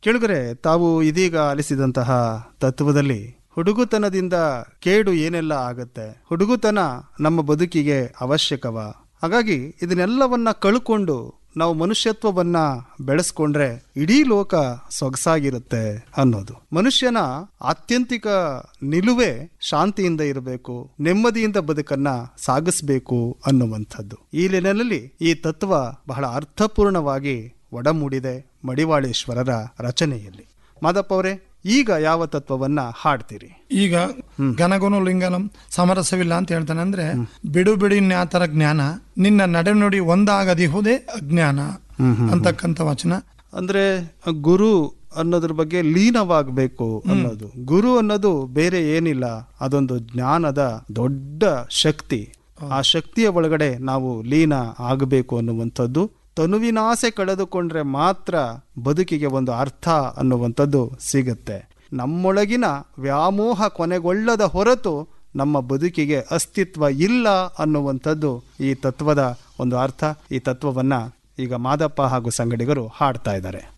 ಕೆಳಗರೆ ತಾವು ಇದೀಗ ಆಲಿಸಿದಂತಹ ತತ್ವದಲ್ಲಿ ಹುಡುಗುತನದಿಂದ ಕೇಡು ಏನೆಲ್ಲ ಆಗತ್ತೆ ಹುಡುಗುತನ ನಮ್ಮ ಬದುಕಿಗೆ ಅವಶ್ಯಕವ ಹಾಗಾಗಿ ಇದನ್ನೆಲ್ಲವನ್ನ ಕಳ್ಕೊಂಡು ನಾವು ಮನುಷ್ಯತ್ವವನ್ನ ಬೆಳೆಸ್ಕೊಂಡ್ರೆ ಇಡೀ ಲೋಕ ಸೊಗಸಾಗಿರುತ್ತೆ ಅನ್ನೋದು ಮನುಷ್ಯನ ಆತ್ಯಂತಿಕ ನಿಲುವೆ ಶಾಂತಿಯಿಂದ ಇರಬೇಕು ನೆಮ್ಮದಿಯಿಂದ ಬದುಕನ್ನ ಸಾಗಿಸ್ಬೇಕು ಅನ್ನುವಂಥದ್ದು ಈ ನಿಟ್ಟಿನಲ್ಲಿ ಈ ತತ್ವ ಬಹಳ ಅರ್ಥಪೂರ್ಣವಾಗಿ ಒಡಮೂಡಿದೆ ಮಡಿವಾಳೇಶ್ವರರ ರಚನೆಯಲ್ಲಿ ಮಾದಪ್ಪ ಅವರೇ ಈಗ ಯಾವ ತತ್ವವನ್ನ ಹಾಡ್ತೀರಿ ಈಗ ಘನಗುನು ಲಿಂಗನಂ ಸಮರಸವಿಲ್ಲ ಅಂತ ಹೇಳ್ತಾನೆ ಅಂದ್ರೆ ಬಿಡು ಬಿಡಿ ಜ್ಞಾತರ ಜ್ಞಾನ ನಿನ್ನ ನಡೆನುಡಿ ಒಂದಾಗದಿಹುದೇ ಅಜ್ಞಾನ ಅಂತಕ್ಕಂಥ ವಚನ ಅಂದ್ರೆ ಗುರು ಅನ್ನೋದ್ರ ಬಗ್ಗೆ ಲೀನವಾಗಬೇಕು ಅನ್ನೋದು ಗುರು ಅನ್ನೋದು ಬೇರೆ ಏನಿಲ್ಲ ಅದೊಂದು ಜ್ಞಾನದ ದೊಡ್ಡ ಶಕ್ತಿ ಆ ಶಕ್ತಿಯ ಒಳಗಡೆ ನಾವು ಲೀನ ಆಗಬೇಕು ಅನ್ನುವಂಥದ್ದು ತನುವಿನಾಸೆ ಕಳೆದುಕೊಂಡ್ರೆ ಮಾತ್ರ ಬದುಕಿಗೆ ಒಂದು ಅರ್ಥ ಅನ್ನುವಂಥದ್ದು ಸಿಗುತ್ತೆ ನಮ್ಮೊಳಗಿನ ವ್ಯಾಮೋಹ ಕೊನೆಗೊಳ್ಳದ ಹೊರತು ನಮ್ಮ ಬದುಕಿಗೆ ಅಸ್ತಿತ್ವ ಇಲ್ಲ ಅನ್ನುವಂಥದ್ದು ಈ ತತ್ವದ ಒಂದು ಅರ್ಥ ಈ ತತ್ವವನ್ನ ಈಗ ಮಾದಪ್ಪ ಹಾಗೂ ಸಂಗಡಿಗರು ಹಾಡ್ತಾ ಇದ್ದಾರೆ